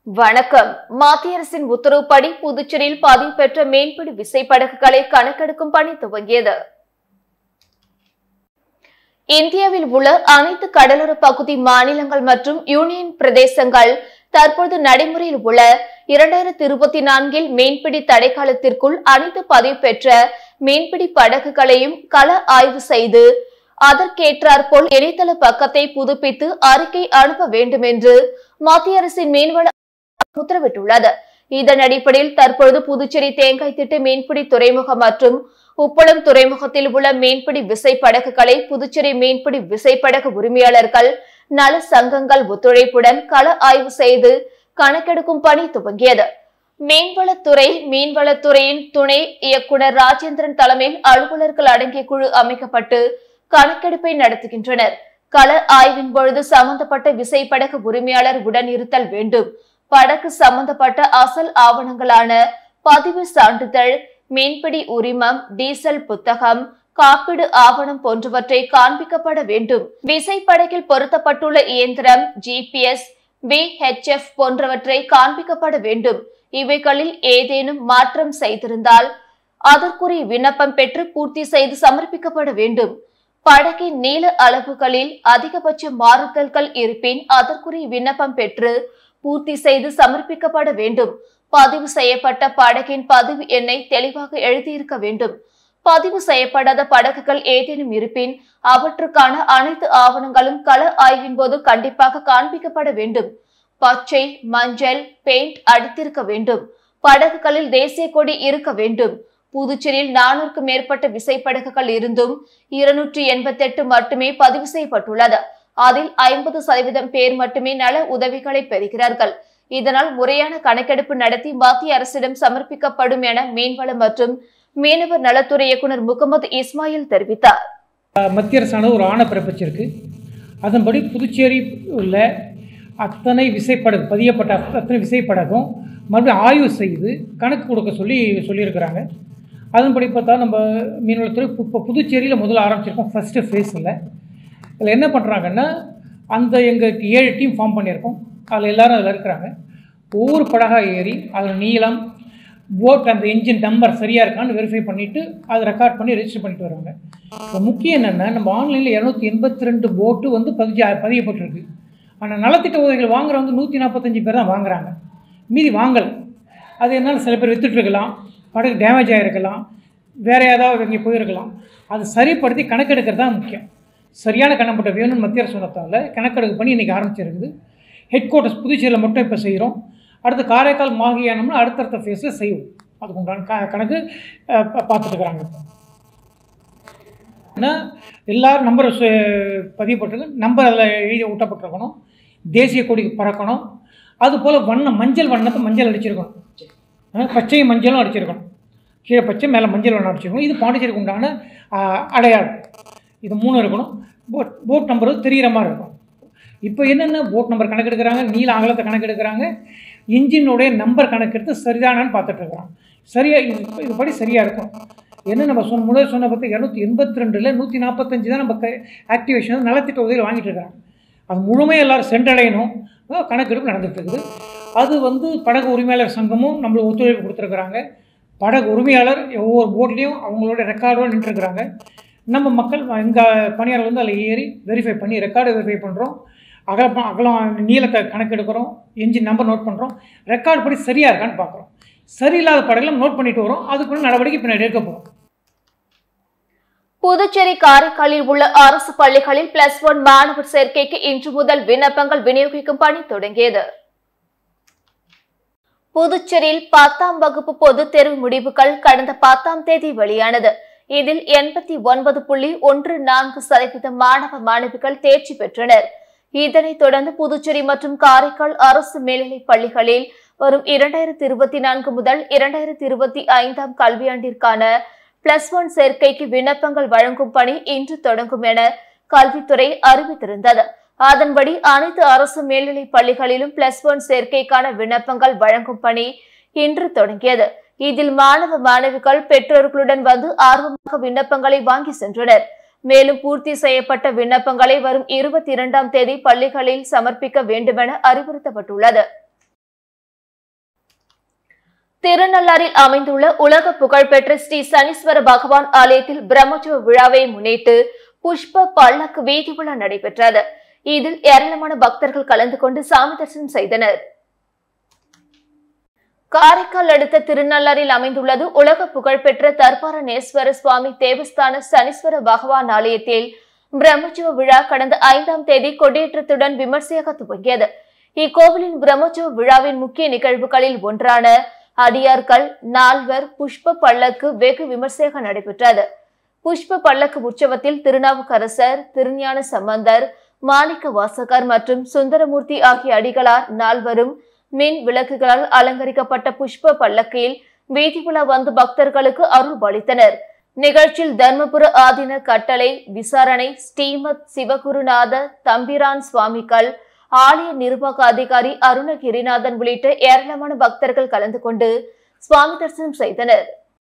வணக்கம் மத்திய அரசின் உத்தரவுப்படி புதுச்சேரியில் பதிவு பெற்ற மீன்பிடி விசைப்படகுகளை கணக்கெடுக்கும் பணி துவங்கியது இந்தியாவில் உள்ள அனைத்து கடலோர பகுதி மாநிலங்கள் மற்றும் யூனியன் பிரதேசங்கள் தற்போது நடைமுறையில் உள்ள இரண்டாயிரத்தி இருபத்தி நான்கில் மீன்பிடி தடைக்காலத்திற்குள் அனைத்து பதிவு பெற்ற மீன்பிடி படகுகளையும் கள ஆய்வு செய்து அதற்கேற்றாற்போல் இணையதள பக்கத்தை புதுப்பித்து அறிக்கை அனுப்ப வேண்டும் என்று மத்திய அரசின் மீன்வள உத்தரவிட்டுள்ளது இதன் அடிப்படையில் தற்பொழுது புதுச்சேரி தேங்காய் திட்டு மீன்பிடி துறைமுகம் மற்றும் உப்பளம் துறைமுகத்தில் உள்ள மீன்பிடி விசைப்படகுகளை புதுச்சேரி மீன்பிடி விசைப்படகு உரிமையாளர்கள் நல சங்கங்கள் ஒத்துழைப்புடன் கள ஆய்வு செய்து கணக்கெடுக்கும் பணி துவங்கியது மீன்வளத்துறை மீன்வளத்துறையின் துணை இயக்குனர் ராஜேந்திரன் தலைமையில் அலுவலர்கள் அடங்கிய குழு அமைக்கப்பட்டு கணக்கெடுப்பை நடத்துகின்றனர் கள ஆய்வின் பொழுது சம்பந்தப்பட்ட விசைப்படகு உரிமையாளர் உடன் இருத்தல் வேண்டும் படகு சம்பந்தப்பட்ட அசல் ஆவணங்களான பதிவு சான்றிதழ் மீன்பிடி உரிமம் டீசல் புத்தகம் காப்பீடு ஆவணம் போன்றவற்றை காண்பிக்கப்பட வேண்டும் விசைப்படகில் பொருத்தப்பட்டுள்ள இயந்திரம் ஜிபிஎஸ் பிஹெச்எஃப் போன்றவற்றை காண்பிக்கப்பட வேண்டும் இவைகளில் ஏதேனும் மாற்றம் செய்திருந்தால் அதற்குரிய விண்ணப்பம் பெற்று பூர்த்தி செய்து சமர்ப்பிக்கப்பட வேண்டும் படகின் நீள அளவுகளில் அதிகபட்ச மாறுதல்கள் இருப்பின் அதற்குரிய விண்ணப்பம் பெற்று பூர்த்தி செய்து சமர்ப்பிக்கப்பட வேண்டும் பதிவு செய்யப்பட்ட படகின் பதிவு எண்ணை தெளிவாக எழுதியிருக்க வேண்டும் பதிவு செய்யப்படாத படகுகள் ஏதேனும் இருப்பின் அவற்றுக்கான அனைத்து ஆவணங்களும் கள ஆய்வின் போது கண்டிப்பாக காண்பிக்கப்பட வேண்டும் பச்சை மஞ்சள் பெயிண்ட் அடித்திருக்க வேண்டும் படகுகளில் தேசிய கொடி இருக்க வேண்டும் புதுச்சேரியில் நானூறுக்கும் மேற்பட்ட விசைப்படகுகள் இருந்தும் இருநூற்றி எண்பத்தி எட்டு மட்டுமே பதிவு செய்யப்பட்டுள்ளது அதில் ஐம்பது சதவீதம் பேர் மட்டுமே நல உதவிகளை பெறுகிறார்கள் இதனால் முறையான கணக்கெடுப்பு நடத்தி மத்திய அரசிடம் சமர்ப்பிக்கப்படும் என மீன்வளம் மற்றும் மீனவர் நலத்துறை இயக்குநர் முகமது இஸ்மாயில் தெரிவித்தார் மத்திய அரசானது ஒரு ஆணை பிறப்பிச்சிருக்கு அதன்படி புதுச்சேரி உள்ள அத்தனை விசைப்படகு பதியப்பட்ட அத்தனை விசைப்படகும் மறுபடியும் ஆய்வு செய்து கணக்கு கொடுக்க சொல்லி சொல்லியிருக்கிறாங்க அதன்படி பார்த்தா நம்ம மீன்வளத்துறை இப்போ புதுச்சேரியில் முதல்ல ஆரம்பிச்சிருக்கோம் ஃபஸ்ட்டு ஃபேஸில் இதில் என்ன பண்ணுறாங்கன்னா அந்த எங்கள் ஏழு டீம் ஃபார்ம் பண்ணியிருக்கோம் அதில் எல்லாரும் அதில் இருக்கிறாங்க ஒவ்வொரு படகாக ஏறி அதில் நீளம் போட் அந்த இன்ஜின் நம்பர் சரியாக இருக்கான்னு வெரிஃபை பண்ணிவிட்டு அதை ரெக்கார்ட் பண்ணி ரெஜிஸ்டர் பண்ணிட்டு வராங்க இப்போ முக்கியம் என்னென்னா நம்ம ஆன்லைனில் இரநூத்தி எண்பத்தி ரெண்டு போட்டு வந்து பதிஞ்சு பதியப்பட்டிருக்கு ஆனால் நலத்திட்ட உதவிகள் வாங்குறவங்க நூற்றி நாற்பத்தஞ்சு பேர் தான் வாங்குறாங்க மீதி வாங்கலை அது என்னால் சில பேர் வித்துட்ருக்கலாம் படகு டேமேஜ் ஆகிருக்கலாம் வேறு ஏதாவது இங்கே போயிருக்கலாம் அது சரிப்படுத்தி கணக்கெடுக்கிறது தான் முக்கியம் சரியான கணப்பட்ட வேணும்னு மத்திய அரசு சொன்னதால் கணக்கெடுப்பு பண்ணி இன்றைக்கி ஆரம்பிச்சிருக்குது ஹெட் குவார்ட்டர்ஸ் புதுச்சேரியில் மட்டும் இப்போ செய்கிறோம் அடுத்து காரைக்கால் மாகியானம்னா அடுத்தடுத்த ஃபேஸில் செய்வோம் அதுக்கு உண்டான க கணக்கு அஹ், பா- பார்த்துட்டு இருக்கிறாங்க ஏன்னா எல்லாரும் நம்பர் பதியப்பட்டிருக்கு நம்பர் அதில் எழுதி ஊட்டப்பட்டிருக்கணும் தேசிய கொடி பறக்கணும் அதுபோல் வண்ணம் மஞ்சள் வண்ணத்தை மஞ்சள் அடிச்சிருக்கணும் அஹ், பச்சை மஞ்சளும் அடிச்சிருக்கணும் கீழே பச்சை மேலே மஞ்சள் வண்ணம் அடிச்சிருக்கணும் இது பாண்டிச்சேரிக்கு உண்டான அஹ், அடையாளம் இது மூணு இருக்கணும் போட் போட் நம்பர் தெரிகிற மாதிரி இருக்கும் இப்போ என்னென்ன போட் நம்பர் கணக்கெடுக்கிறாங்க நீல அகலத்தை கணக்கெடுக்கிறாங்க இன்ஜினுடைய நம்பர் கணக்கெடுத்து சரிதானான்னு பார்த்துட்டு இருக்கிறாங்க சரியாக இது இதுபடி சரியாக இருக்கும் என்ன நம்ம சொன்ன முதல் சொன்ன பார்த்து இரநூத்தி எண்பத்தி ரெண்டில் நூற்றி நாற்பத்தஞ்சு தான் நம்ம ஆக்டிவேஷன் நலத்திட்ட உதவியில் வாங்கிட்டு இருக்காங்க அது முழுமையாக எல்லாரும் சென்றடையணும் அஹ் கணக்கெடுப்பு நடந்துட்டு இருக்குது அது வந்து படகு உரிமையாளர் சங்கமும் நம்மளுக்கு ஒத்துழைப்பு கொடுத்துருக்குறாங்க படகு உரிமையாளர் ஒவ்வொரு போட்லேயும் அவங்களோட ரெக்கார்டோடு நின்றுருக்குறாங்க நம்ம மக்கள் எங்கள் பணியாளர் வந்து அதில் ஏறி வெரிஃபை பண்ணி ரெக்கார்டு வெரிஃபை பண்ணுறோம் அகலம் அகலம் நீளத்தை கணக்கெடுக்கிறோம் என்ஜின் நம்பர் நோட் பண்ணுறோம் ரெக்கார்டு படி சரியாக இருக்கான்னு பார்க்குறோம் சரியில்லாத படகுல நோட் பண்ணிட்டு வரோம் அதுக்குள்ள நடவடிக்கை பின்னாடி எடுக்க போகிறோம் புதுச்சேரி காரைக்காலில் உள்ள அரசு பள்ளிகளில் பிளஸ் ஒன் மாணவர் சேர்க்கைக்கு இன்று முதல் விண்ணப்பங்கள் விநியோகிக்கும் பணி தொடங்கியது புதுச்சேரியில் பத்தாம் வகுப்பு பொதுத் தேர்வு முடிவுகள் கடந்த பத்தாம் தேதி வெளியானது இதில் எண்பத்தி ஒன்பது புள்ளி ஒன்று நான்கு சதவீத மாணவ மாணவிகள் தேர்ச்சி பெற்றனர் இதனைத் தொடர்ந்து புதுச்சேரி மற்றும் காரைக்கால் அரசு மேல்நிலைப் பள்ளிகளில் வரும் இரண்டாயிரத்தி இருபத்தி நான்கு முதல் இரண்டாயிரத்தி இருபத்தி ஐந்தாம் கல்வியாண்டிற்கான பிளஸ் ஒன் சேர்க்கைக்கு விண்ணப்பங்கள் வழங்கும் பணி இன்று தொடங்கும் என கல்வித்துறை அறிவித்திருந்தது அதன்படி அனைத்து அரசு மேல்நிலைப் பள்ளிகளிலும் பிளஸ் ஒன் சேர்க்கைக்கான விண்ணப்பங்கள் வழங்கும் பணி இன்று தொடங்கியது இதில் மாணவ மாணவிகள் பெற்றோர்களுடன் வந்து ஆர்வமாக விண்ணப்பங்களை வாங்கி சென்றனர் மேலும் பூர்த்தி செய்யப்பட்ட விண்ணப்பங்களை வரும் இருபத்தி இரண்டாம் தேதி பள்ளிகளில் சமர்ப்பிக்க வேண்டுமென அறிவுறுத்தப்பட்டுள்ளது திருநள்ளாறில் அமைந்துள்ள உலக புகழ்பெற்ற ஸ்ரீ சனீஸ்வர பகவான் ஆலயத்தில் பிரம்மோற்சவ விழாவை முன்னிட்டு புஷ்ப பல்லக்கு வீதி விழா நடைபெற்றது இதில் ஏராளமான பக்தர்கள் கலந்து கொண்டு சாமி தரிசனம் செய்தனர் காரைக்கால் அடுத்த திருநள்ளாறில் அமைந்துள்ளது உலக புகழ்பெற்ற தர்பாரணேஸ்வர சுவாமி தேவஸ்தான சனீஸ்வர பகவான் ஆலயத்தில் பிரம்மோற்சவ விழா கடந்த ஐந்தாம் தேதி கொடியேற்றத்துடன் விமர்சையாக துவங்கியது இக்கோவிலின் பிரம்மோற்சவ விழாவின் முக்கிய நிகழ்வுகளில் ஒன்றான அடியார்கள் நால்வர் புஷ்ப பல்லக்கு வெகு விமர்சையாக நடைபெற்றது புஷ்ப பல்லக்கு உற்சவத்தில் திருநாவுக்கரசர் திருஞான சம்பந்தர் மாணிக்க வாசகர் மற்றும் சுந்தரமூர்த்தி ஆகிய அடிகளார் நால்வரும் மின் விளக்குகளால் அலங்கரிக்கப்பட்ட புஷ்ப பல்லக்கில் வீதி உலா வந்து பக்தர்களுக்கு அருள் அளித்தனர் நிகழ்ச்சியில் தர்மபுர ஆதீன கட்டளை விசாரணை ஸ்ரீமத் சிவகுருநாத தம்பிரான் சுவாமிகள் ஆலய நிர்வாக அதிகாரி அருணகிரிநாதன் உள்ளிட்ட ஏராளமான பக்தர்கள் கலந்து கொண்டு சுவாமி தரிசனம் செய்தனர்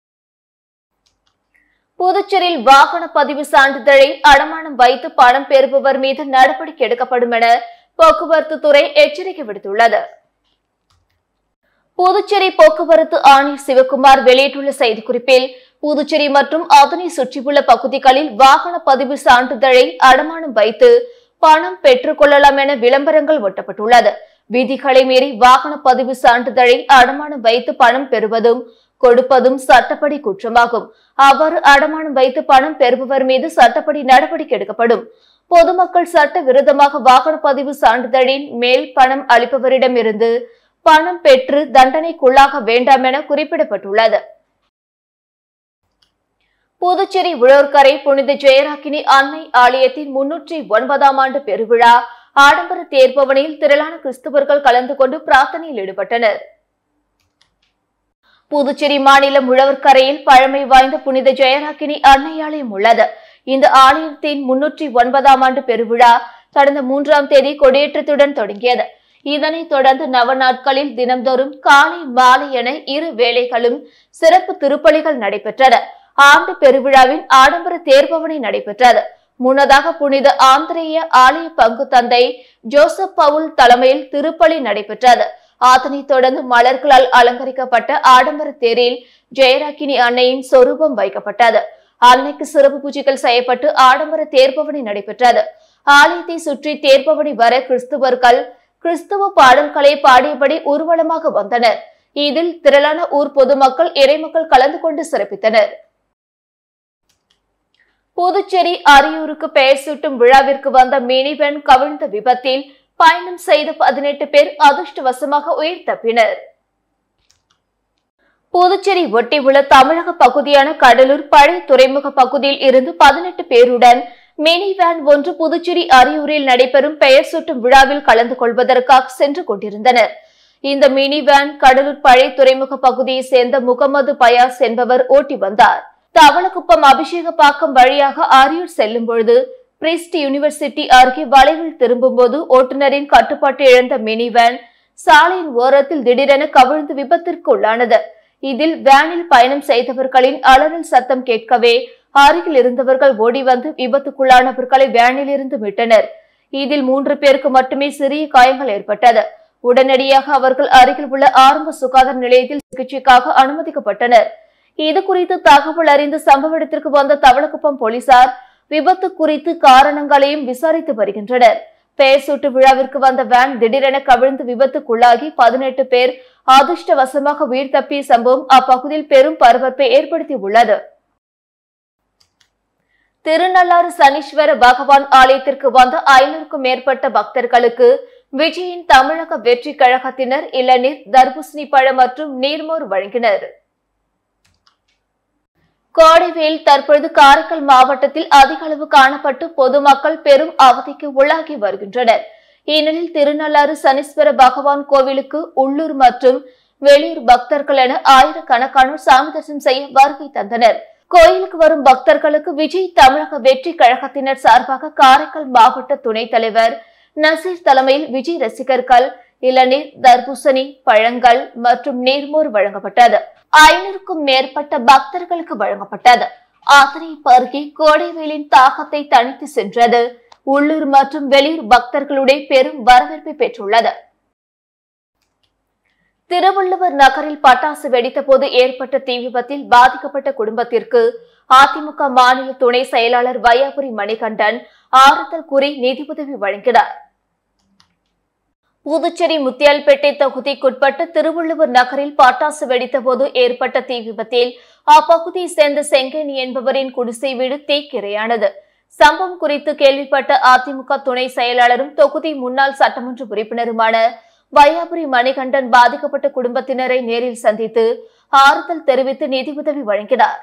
புதுச்சேரியில் வாகன பதிவு சான்றிதழை அடமானம் வைத்து பணம் பெறுபவர் மீது நடவடிக்கை எடுக்கப்படும் என போக்குவரத்து துறை எச்சரிக்கை விடுத்துள்ளது புதுச்சேரி போக்குவரத்து ஆணையர் சிவகுமார் வெளியிட்டுள்ள செய்திக்குறிப்பில் புதுச்சேரி மற்றும் அதனை சுற்றியுள்ள பகுதிகளில் வாகன பதிவு சான்றிதழை அடமானம் வைத்து பணம் பெற்றுக் கொள்ளலாம் என விளம்பரங்கள் ஒட்டப்பட்டுள்ளது விதிகளை மீறி வாகன பதிவு சான்றிதழை அடமானம் வைத்து பணம் பெறுவதும் கொடுப்பதும் சட்டப்படி குற்றமாகும் அவ்வாறு அடமானம் வைத்து பணம் பெறுபவர் மீது சட்டப்படி நடவடிக்கை எடுக்கப்படும் பொதுமக்கள் சட்ட விரோதமாக வாகன பதிவு சான்றிதழின் மேல் பணம் அளிப்பவரிடமிருந்து பணம் பெற்று தண்டனைக்குள்ளாக வேண்டாம் என குறிப்பிடப்பட்டுள்ளது புதுச்சேரி உழவர்கரை புனித ஜெயராக்கினி அன்னை ஆலயத்தின் முன்னூற்றி ஒன்பதாம் ஆண்டு பெருவிழா ஆடம்பர தேர்பவனியில் திரளான கிறிஸ்தவர்கள் கலந்து கொண்டு பிரார்த்தனையில் ஈடுபட்டனர் புதுச்சேரி மாநிலம் உழவர்கரையில் பழமை வாய்ந்த புனித ஜெயராக்கினி அன்னை ஆலயம் உள்ளது இந்த ஆலயத்தின் முன்னூற்றி ஒன்பதாம் ஆண்டு பெருவிழா கடந்த மூன்றாம் தேதி கொடியேற்றத்துடன் தொடங்கியது இதனைத் தொடர்ந்து நவ நாட்களில் தினம்தோறும் காலை மாலை என இரு வேளைகளும் சிறப்பு திருப்பலிகள் நடைபெற்றன ஆண்டு பெருவிழாவின் ஆடம்பர தேர்பவனி நடைபெற்றது முன்னதாக புனித ஆந்திரேய ஆலய பங்கு தந்தை ஜோசப் பவுல் தலைமையில் திருப்பலி நடைபெற்றது அதனைத் தொடர்ந்து மலர்களால் அலங்கரிக்கப்பட்ட ஆடம்பர தேரில் ஜெயராக்கினி அன்னையின் சொரூபம் வைக்கப்பட்டது அன்னைக்கு சிறப்பு பூஜைகள் செய்யப்பட்டு ஆடம்பர தேர்பவனி நடைபெற்றது ஆலயத்தை சுற்றி தேர்பவனி வர கிறிஸ்துவர்கள் கிறிஸ்துவ பாடல்களை பாடியபடி ஊர்வலமாக வந்தனர் இதில் திரளான ஊர் பொதுமக்கள் இறைமக்கள் கலந்து கொண்டு சிறப்பித்தனர் புதுச்சேரி அரியூருக்கு பெயர் சூட்டும் விழாவிற்கு வந்த மினி வேன் கவிழ்ந்த விபத்தில் பயணம் செய்த பதினெட்டு பேர் அதிர்ஷ்டவசமாக உயிர் தப்பினர் புதுச்சேரி ஒட்டியுள்ள தமிழக பகுதியான கடலூர் பழைய துறைமுக பகுதியில் இருந்து பதினெட்டு பேருடன் மினி வேன் ஒன்று புதுச்சேரி அரியூரில் நடைபெறும் பெயர் சூட்டும் விழாவில் கலந்து கொள்வதற்காக சென்று கொண்டிருந்தனர் இந்த மினி வேன் கடலூர் பழைய துறைமுக பகுதியை சேர்ந்த முகமது பயாஸ் என்பவர் ஓட்டி வந்தார் தவளக்குப்பம் அபிஷேகப்பாக்கம் வழியாக அரியூர் செல்லும் பொழுது பிரிஸ்ட் யூனிவர்சிட்டி அருகே வளைவில் திரும்பும்போது ஓட்டுநரின் கட்டுப்பாட்டை இழந்த மினி வேன் சாலையின் ஓரத்தில் திடீரென கவிழ்ந்து விபத்திற்கு உள்ளானது இதில் வேனில் பயணம் செய்தவர்களின் அலறல் சத்தம் கேட்கவே அருகில் இருந்தவர்கள் ஓடி வந்து விபத்துக்குள்ளானவர்களை வேனில் இருந்து மீட்டனர் இதில் மூன்று பேருக்கு மட்டுமே சிறிய காயங்கள் ஏற்பட்டது உடனடியாக அவர்கள் அருகில் உள்ள ஆரம்ப சுகாதார நிலையத்தில் சிகிச்சைக்காக அனுமதிக்கப்பட்டனர் இது குறித்து தகவல் அறிந்து சம்பவ இடத்திற்கு வந்த தவளக்குப்பம் போலீசார் விபத்து குறித்து காரணங்களையும் விசாரித்து வருகின்றனர் பெயர் சூட்டு விழாவிற்கு வந்த வேன் திடீரென கவிழ்ந்து விபத்துக்குள்ளாகி பதினெட்டு பேர் அதிர்ஷ்டவசமாக உயிர் தப்பிய சம்பவம் அப்பகுதியில் பெரும் பரபரப்பை ஏற்படுத்தி உள்ளது திருநள்ளாறு சனீஸ்வர பகவான் ஆலயத்திற்கு வந்த ஐநூறுக்கும் மேற்பட்ட பக்தர்களுக்கு விஜயின் தமிழக வெற்றி கழகத்தினர் இளநீர் தர்பூசணி பழம் மற்றும் நீர்மோர் வழங்கினர் கோடைவேல் தற்பொழுது காரைக்கால் மாவட்டத்தில் அதிக அளவு காணப்பட்டு பொதுமக்கள் பெரும் அவதிக்கு உள்ளாகி வருகின்றனர் இந்நிலையில் திருநள்ளாறு சனீஸ்வர பகவான் கோவிலுக்கு உள்ளூர் மற்றும் வெளியூர் பக்தர்கள் என ஆயிரக்கணக்கானோர் சாமி தரிசனம் செய்ய வருகை தந்தனர் கோயிலுக்கு வரும் பக்தர்களுக்கு விஜய் தமிழக வெற்றி கழகத்தினர் சார்பாக காரைக்கால் மாவட்ட துணைத் தலைவர் நசீர் தலைமையில் விஜய் ரசிகர்கள் இளநீர் தர்பூசணி பழங்கள் மற்றும் நீர்மோர் வழங்கப்பட்டது ஐநூறுக்கும் மேற்பட்ட பக்தர்களுக்கு வழங்கப்பட்டது அதனை பருகி கோடைவேலின் தாகத்தை தணித்து சென்றது உள்ளூர் மற்றும் வெளியூர் பக்தர்களுடைய பெரும் வரவேற்பை பெற்றுள்ளது திருவள்ளுவர் நகரில் பட்டாசு வெடித்தபோது ஏற்பட்ட தீ விபத்தில் பாதிக்கப்பட்ட குடும்பத்திற்கு அதிமுக மாநில துணை செயலாளர் வையாபுரி மணிகண்டன் ஆறுதல் கூறி நிதியுதவி வழங்கினார் புதுச்சேரி முத்தியால்பேட்டை தொகுதிக்குட்பட்ட திருவள்ளுவர் நகரில் பட்டாசு வெடித்தபோது ஏற்பட்ட தீ விபத்தில் அப்பகுதியை சேர்ந்த செங்கேணி என்பவரின் குடிசை வீடு தீக்கிரையானது சம்பவம் குறித்து கேள்விப்பட்ட அதிமுக துணை செயலாளரும் தொகுதி முன்னாள் சட்டமன்ற உறுப்பினருமான வையாபுரி மணிகண்டன் பாதிக்கப்பட்ட குடும்பத்தினரை நேரில் சந்தித்து ஆறுதல் தெரிவித்து நிதியுதவி வழங்கினார்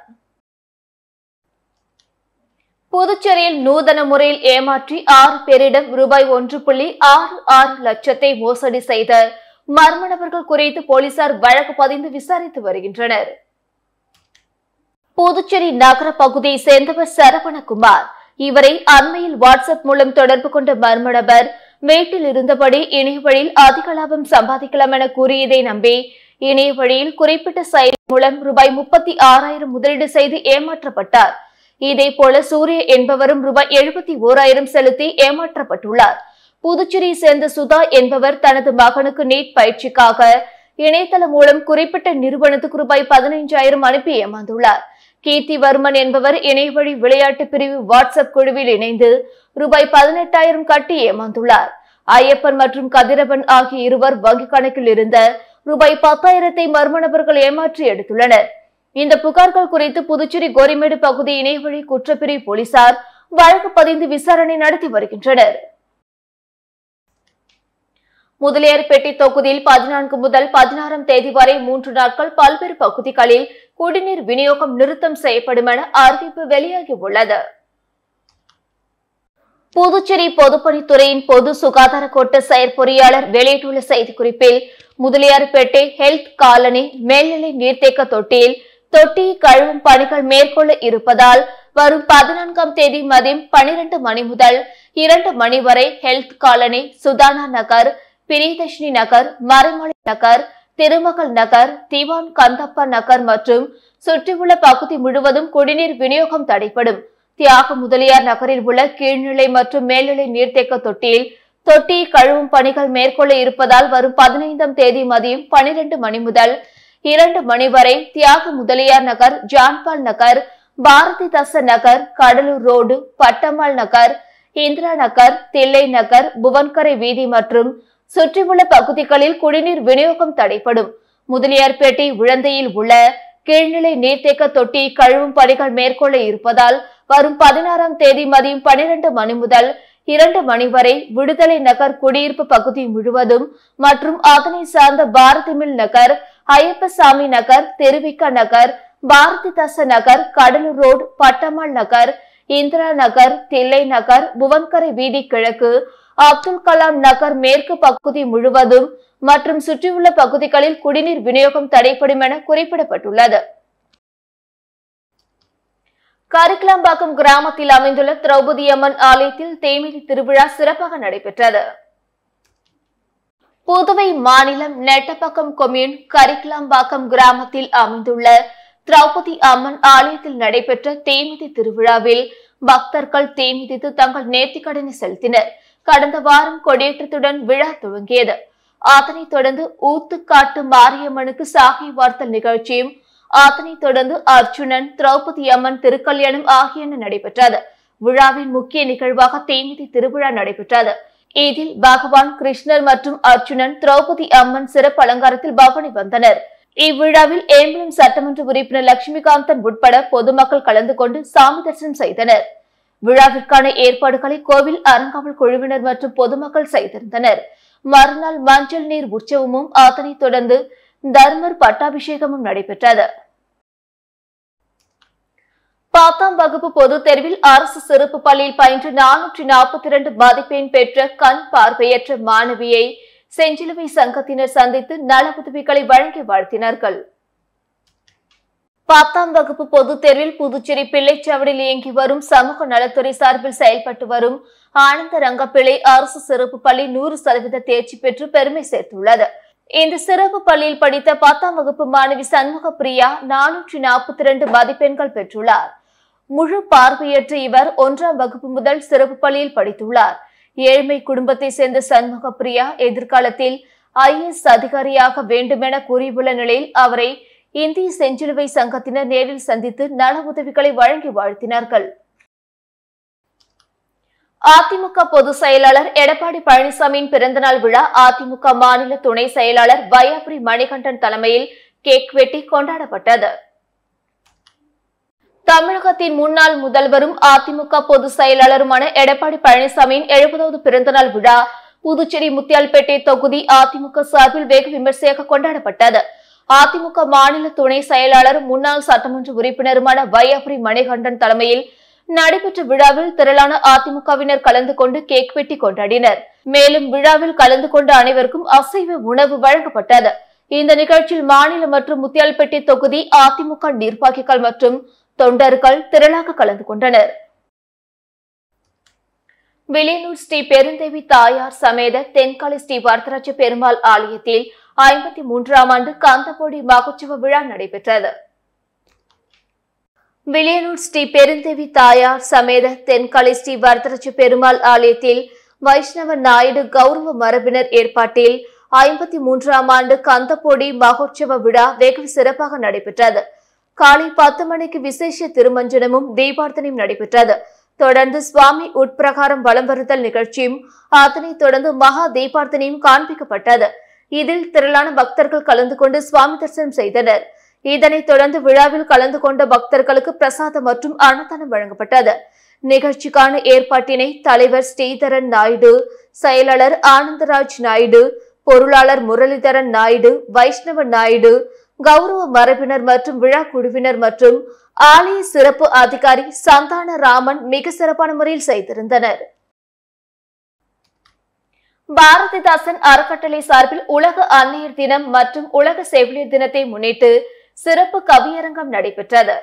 புதுச்சேரியில் நூதன முறையில் ஏமாற்றி ஆறு பேரிடம் ரூபாய் ஒன்று புள்ளி ஆறு ஆறு லட்சத்தை மோசடி செய்த மர்ம நபர்கள் குறித்து போலீசார் வழக்கு பதிந்து விசாரித்து வருகின்றனர் புதுச்சேரி நகர பகுதியை சேர்ந்தவர் சரவணகுமார் இவரை அண்மையில் வாட்ஸ்அப் மூலம் தொடர்பு கொண்ட மர்ம நபர் வீட்டில் இருந்தபடி இணைய வழியில் அதிக லாபம் சம்பாதிக்கலாம் என கூறியதை நம்பி இணைய வழியில் குறிப்பிட்ட செயல் மூலம் ரூபாய் முப்பத்தி ஆறாயிரம் முதலீடு செய்து ஏமாற்றப்பட்டார் இதே போல சூரிய என்பவரும் ரூபாய் எழுபத்தி ஓராயிரம் செலுத்தி ஏமாற்றப்பட்டுள்ளார் புதுச்சேரியை சேர்ந்த சுதா என்பவர் தனது மகனுக்கு நீட் பயிற்சிக்காக இணையதளம் மூலம் குறிப்பிட்ட நிறுவனத்துக்கு ரூபாய் பதினைஞ்சாயிரம் அனுப்பி ஏமாந்துள்ளார் கீர்த்திவர்மன் என்பவர் இணையவழி விளையாட்டு பிரிவு வாட்ஸ்அப் குழுவில் இணைந்து ரூபாய் பதினெட்டாயிரம் கட்டி ஏமாந்துள்ளார் ஐயப்பன் மற்றும் கதிரவன் ஆகிய இருவர் வங்கிக் கணக்கில் இருந்த ரூபாய் பத்தாயிரத்தை மர்ம நபர்கள் ஏமாற்றி எடுத்துள்ளனர் இந்த புகார்கள் குறித்து புதுச்சேரி கோரிமேடு பகுதி இணையவழி குற்றப்பிரிவு போலீசார் வழக்கு பதிந்து விசாரணை நடத்தி வருகின்றனர் முதலியார்பேட்டை தொகுதியில் பதினான்கு முதல் பதினாறாம் தேதி வரை மூன்று நாட்கள் பல்வேறு பகுதிகளில் குடிநீர் விநியோகம் நிறுத்தம் செய்யப்படும் என அறிவிப்பு வெளியாகியுள்ளது புதுச்சேரி பொதுப்பணித்துறையின் பொது சுகாதார கோட்ட செயற்பொறியாளர் வெளியிட்டுள்ள செய்திக்குறிப்பில் முதலியார்பேட்டை ஹெல்த் காலனி மேல்நிலை நீர்த்தேக்க தொட்டியில் தொட்டி கழுவும் பணிகள் மேற்கொள்ள இருப்பதால் வரும் பதினான்காம் தேதி மதியம் பனிரெண்டு மணி முதல் இரண்டு மணி வரை ஹெல்த் காலனி சுதானா நகர் பிரியதர்ஷினி நகர் மறைமலை நகர் திருமகள் நகர் திவான் கந்தப்பா நகர் மற்றும் சுற்றியுள்ள பகுதி முழுவதும் குடிநீர் விநியோகம் தடைப்படும் தியாக முதலியார் நகரில் உள்ள கீழ்நிலை மற்றும் மேல்நிலை நீர்த்தேக்க தொட்டியில் தொட்டி கழுவும் பணிகள் மேற்கொள்ள இருப்பதால் வரும் பதினைந்தாம் தேதி மதியம் பனிரெண்டு மணி முதல் இரண்டு மணி வரை தியாக முதலியார் நகர் ஜான்பால் நகர் பாரதி தாச நகர் கடலூர் ரோடு பட்டம்மாள் நகர் இந்திரா நகர் தில்லை நகர் புவன்கரை வீதி மற்றும் சுற்றியுள்ள பகுதிகளில் குடிநீர் விநியோகம் தடைப்படும் முதலியார்பேட்டை உழந்தையில் உள்ள கீழ்நிலை நீர்த்தேக்க தொட்டி கழுவும் பணிகள் மேற்கொள்ள இருப்பதால் வரும் பதினாறாம் தேதி மதியம் பனிரெண்டு மணி முதல் இரண்டு மணி வரை விடுதலை நகர் குடியிருப்பு பகுதி முழுவதும் மற்றும் அதனை சார்ந்த பாரதி மில் நகர் ஐயப்பசாமி நகர் திருவிக்கா நகர் பாரதி தாச நகர் கடலூர் ரோடு பட்டம்மாள் நகர் இந்திரா நகர் தில்லை நகர் புவன்கரை வீதி கிழக்கு அப்துல் கலாம் நகர் மேற்கு பகுதி முழுவதும் மற்றும் சுற்றியுள்ள பகுதிகளில் குடிநீர் விநியோகம் தடைப்படும் என குறிப்பிடப்பட்டுள்ளது கரிக்கலாம்பாக்கம் கிராமத்தில் அமைந்துள்ள திரௌபதி அம்மன் ஆலயத்தில் தேமிதி திருவிழா சிறப்பாக நடைபெற்றது புதுவை மாநிலம் நெட்டப்பாக்கம் கொம்யூன் கரிக்கலாம்பாக்கம் கிராமத்தில் அமைந்துள்ள திரௌபதி அம்மன் ஆலயத்தில் நடைபெற்ற தேமிதி திருவிழாவில் பக்தர்கள் தேமிதித்து தங்கள் நேர்த்திக்கடனை செலுத்தினர் கடந்த வாரம் கொடியேற்றத்துடன் விழா துவங்கியது அதனைத் தொடர்ந்து ஊத்துக்காட்டு மாரியம்மனுக்கு சாகை வார்த்தல் நிகழ்ச்சியும் அதனைத் தொடர்ந்து அர்ஜுனன் திரௌபதி அம்மன் திருக்கல்யாணம் ஆகியன நடைபெற்றது விழாவின் முக்கிய நிகழ்வாக தேமிதி திருவிழா நடைபெற்றது இதில் பகவான் கிருஷ்ணர் மற்றும் அர்ஜுனன் திரௌபதி அம்மன் சிறப்பு அலங்காரத்தில் பவனி வந்தனர் இவ்விழாவில் ஏம்பலம் சட்டமன்ற உறுப்பினர் லட்சுமிகாந்தன் உட்பட பொதுமக்கள் கலந்து கொண்டு சாமி தரிசனம் செய்தனர் விழாவிற்கான ஏற்பாடுகளை கோவில் அறங்காவல் குழுவினர் மற்றும் பொதுமக்கள் செய்திருந்தனர் மறுநாள் மஞ்சள் நீர் உற்சவமும் அதனைத் தொடர்ந்து தர்மர் பட்டாபிஷேகமும் நடைபெற்றது பத்தாம் வகுப்பு பொதுத் தேர்வில் அரசு சிறப்பு பள்ளியில் பயின்று நானூற்றி நாற்பத்தி இரண்டு மதிப்பெண் பெற்ற கண் பார்வையற்ற மாணவியை செஞ்சிலுவை சங்கத்தினர் சந்தித்து நல உதவிகளை வழங்கி வாழ்த்தினார்கள் பத்தாம் வகுப்பு பொதுத் தேர்வில் புதுச்சேரி பிள்ளைச்சாவடியில் இயங்கி வரும் சமூக நலத்துறை சார்பில் செயல்பட்டு வரும் ஆனந்த ரங்கப்பிள்ளை அரசு சிறப்பு பள்ளி நூறு சதவீத தேர்ச்சி பெற்று பெருமை சேர்த்துள்ளது இந்த சிறப்பு பள்ளியில் படித்த பத்தாம் வகுப்பு மாணவி சண்முக பிரியா நானூற்றி நாற்பத்தி இரண்டு மதிப்பெண்கள் பெற்றுள்ளார் முழு பார்வையற்ற இவர் ஒன்றாம் வகுப்பு முதல் சிறப்பு பள்ளியில் படித்துள்ளார் ஏழ்மை குடும்பத்தை சேர்ந்த சண்முக பிரியா எதிர்காலத்தில் ஐஎஸ் அதிகாரியாக வேண்டுமென கூறியுள்ள நிலையில் அவரை இந்திய செஞ்சிலுவை சங்கத்தினர் நேரில் சந்தித்து நல உதவிகளை வழங்கி வாழ்த்தினார்கள் அதிமுக பொதுச் செயலாளர் எடப்பாடி பழனிசாமியின் பிறந்தநாள் விழா அதிமுக மாநில துணை செயலாளர் வையாபுரி மணிகண்டன் தலைமையில் கேக் வெட்டி கொண்டாடப்பட்டது தமிழகத்தின் முன்னாள் முதல்வரும் அதிமுக பொதுச் செயலாளருமான எடப்பாடி பழனிசாமியின் எழுபதாவது பிறந்தநாள் விழா புதுச்சேரி முத்தியால்பேட்டை தொகுதி அதிமுக சார்பில் வெகு விமர்சையாக கொண்டாடப்பட்டது அதிமுக மாநில துணை செயலாளர் முன்னாள் சட்டமன்ற உறுப்பினருமான வையாபுரி மணிகண்டன் தலைமையில் நடைபெற்ற விழாவில் திரளான அதிமுகவினர் கலந்து கொண்டு கேக் வெட்டி கொண்டாடினர் மேலும் விழாவில் கலந்து கொண்ட அனைவருக்கும் அசைவ உணவு வழங்கப்பட்டது இந்த நிகழ்ச்சியில் மாநில மற்றும் முத்தியால்பேட்டை தொகுதி அதிமுக நிர்வாகிகள் மற்றும் தொண்டர்கள் திரளாக கலந்து கொண்டனர் வில்லியனூர் ஸ்ரீ பெருந்தேவி தாயார் சமேத தென்காலி ஸ்ரீ வரதராஜ பெருமாள் ஆலயத்தில் ஐம்பத்தி மூன்றாம் ஆண்டு காந்தப்பொடி மகோற்சவ விழா நடைபெற்றது வில்லியனூர் ஸ்ரீ பெருந்தேவி தாயார் சமேத தென்காலி ஸ்ரீ வரதராஜ பெருமாள் ஆலயத்தில் வைஷ்ணவ நாயுடு கௌரவ மரபினர் ஏற்பாட்டில் ஐம்பத்தி மூன்றாம் ஆண்டு கந்தப்பொடி மகோற்சவ விழா வெகு சிறப்பாக நடைபெற்றது காலை பத்து மணிக்கு விசேஷ திருமஞ்சனமும் தீபார்த்தனையும் நடைபெற்றது தொடர்ந்து சுவாமி உட்பிரகாரம் வலம் வருதல் நிகழ்ச்சியும் அதனைத் தொடர்ந்து மகா தீபார்த்தனையும் காண்பிக்கப்பட்டது இதில் திரளான பக்தர்கள் கலந்து கொண்டு சுவாமி தரிசனம் செய்தனர் இதனைத் தொடர்ந்து விழாவில் கலந்து கொண்ட பக்தர்களுக்கு பிரசாதம் மற்றும் அன்னதானம் வழங்கப்பட்டது நிகழ்ச்சிக்கான ஏற்பாட்டினை தலைவர் ஸ்ரீதரன் நாயுடு செயலாளர் ஆனந்தராஜ் நாயுடு பொருளாளர் முரளிதரன் நாயுடு வைஷ்ணவ நாயுடு கௌரவ மரபினர் மற்றும் விழா குழுவினர் மற்றும் ஆலய சிறப்பு அதிகாரி சந்தான ராமன் மிக சிறப்பான முறையில் செய்திருந்தனர் பாரதிதாசன் அறக்கட்டளை சார்பில் உலக அன்னையர் தினம் மற்றும் உலக செவிலியர் தினத்தை முன்னிட்டு சிறப்பு கவியரங்கம் நடைபெற்றது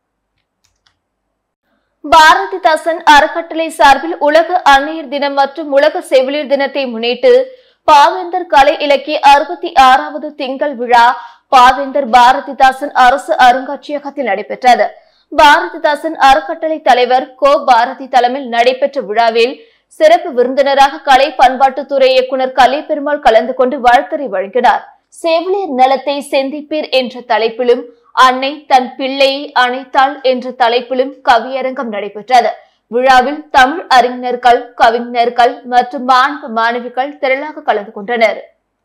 பாரதிதாசன் அறக்கட்டளை சார்பில் உலக அன்னையர் தினம் மற்றும் உலக செவிலியர் தினத்தை முன்னிட்டு பாவேந்தர் கலை இலக்கிய அறுபத்தி ஆறாவது திங்கள் விழா பாவேந்தர் பாரதிதாசன் அரசு அருங்காட்சியகத்தில் நடைபெற்றது பாரதிதாசன் அறக்கட்டளை தலைவர் கோ பாரதி தலைமையில் நடைபெற்ற விழாவில் சிறப்பு விருந்தினராக கலை பண்பாட்டுத்துறை இயக்குநர் கலை பெருமாள் கலந்து கொண்டு வாழ்த்துரை வழங்கினார் செவிலியர் நலத்தை சிந்திப்பீர் என்ற தலைப்பிலும் அன்னை தன் பிள்ளையை அணைத்தாள் என்ற தலைப்பிலும் கவியரங்கம் நடைபெற்றது விழாவில் தமிழ் அறிஞர்கள் கவிஞர்கள் மற்றும் மாணவ மாணவிகள் திரளாக கலந்து கொண்டனர்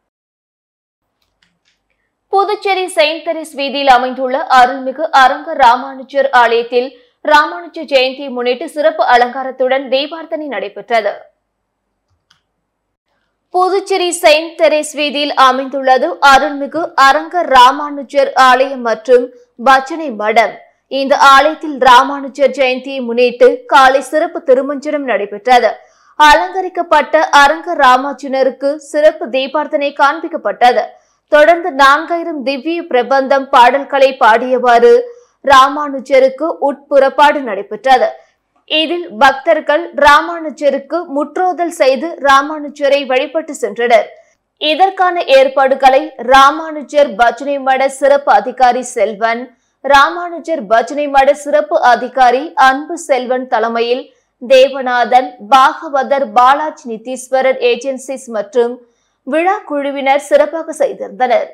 புதுச்சேரி செயின்ட் தெரேஸ் வீதியில் அமைந்துள்ள அருள்மிகு அரங்க ராமானுஜர் ஆலயத்தில் ராமானுஜ ஜெயந்தியை முன்னிட்டு சிறப்பு அலங்காரத்துடன் தீபார்த்தனை நடைபெற்றது புதுச்சேரி செயின்ட் தெரேஸ் வீதியில் அமைந்துள்ளது அருள்மிகு அரங்க ராமானுஜர் ஆலயம் மற்றும் பஜனை மடம் இந்த ஆலயத்தில் ராமானுஜர் ஜெயந்தியை முன்னிட்டு காலை சிறப்பு திருமஞ்சனம் நடைபெற்றது அலங்கரிக்கப்பட்ட அரங்க ராமானுஜருக்கு சிறப்பு தீபார்த்தனை காண்பிக்கப்பட்டது தொடர்ந்து நான்காயிரம் திவ்ய பிரபந்தம் பாடல்களை பாடியவாறு ராமானுஜருக்கு உட்புறப்பாடு நடைபெற்றது இதில் பக்தர்கள் ராமானுஜருக்கு முற்றோதல் செய்து ராமானுஜரை வழிபட்டு சென்றனர் இதற்கான ஏற்பாடுகளை ராமானுஜர் பஜனை மட சிறப்பு அதிகாரி செல்வன் ராமானுஜர் பஜனை மட சிறப்பு அதிகாரி அன்பு செல்வன் தலைமையில் தேவநாதன் பாகவதர் பாலாஜ் நிதீஸ்வரர் ஏஜென்சிஸ் மற்றும் விழா குழுவினர் சிறப்பாக செய்திருந்தனர்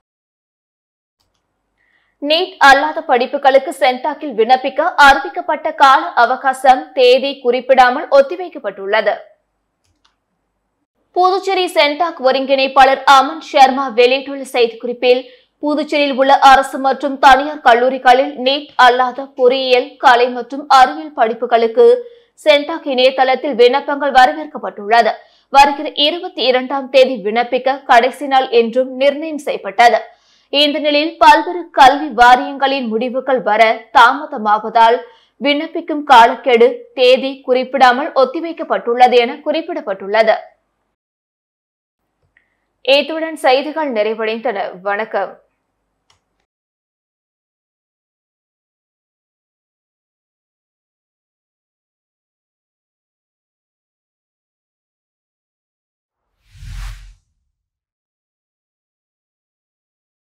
நீட் அல்லாத படிப்புகளுக்கு சென்டாக்கில் விண்ணப்பிக்க அறிவிக்கப்பட்ட கால அவகாசம் தேதி குறிப்பிடாமல் ஒத்திவைக்கப்பட்டுள்ளது புதுச்சேரி சென்டாக் ஒருங்கிணைப்பாளர் அமன் சர்மா வெளியிட்டுள்ள செய்திக்குறிப்பில் புதுச்சேரியில் உள்ள அரசு மற்றும் தனியார் கல்லூரிகளில் நீட் அல்லாத பொறியியல் கலை மற்றும் அறிவியல் படிப்புகளுக்கு சென்டாக் இணையதளத்தில் விண்ணப்பங்கள் வரவேற்கப்பட்டுள்ளது வருகிற இருபத்தி இரண்டாம் தேதி விண்ணப்பிக்க கடைசி நாள் என்றும் நிர்ணயம் செய்யப்பட்டது இந்த நிலையில் பல்வேறு கல்வி வாரியங்களின் முடிவுகள் வர தாமதமாவதால் விண்ணப்பிக்கும் காலக்கெடு தேதி குறிப்பிடாமல் ஒத்திவைக்கப்பட்டுள்ளது என குறிப்பிடப்பட்டுள்ளது இத்துடன் செய்திகள் நிறைவடைந்தன வணக்கம்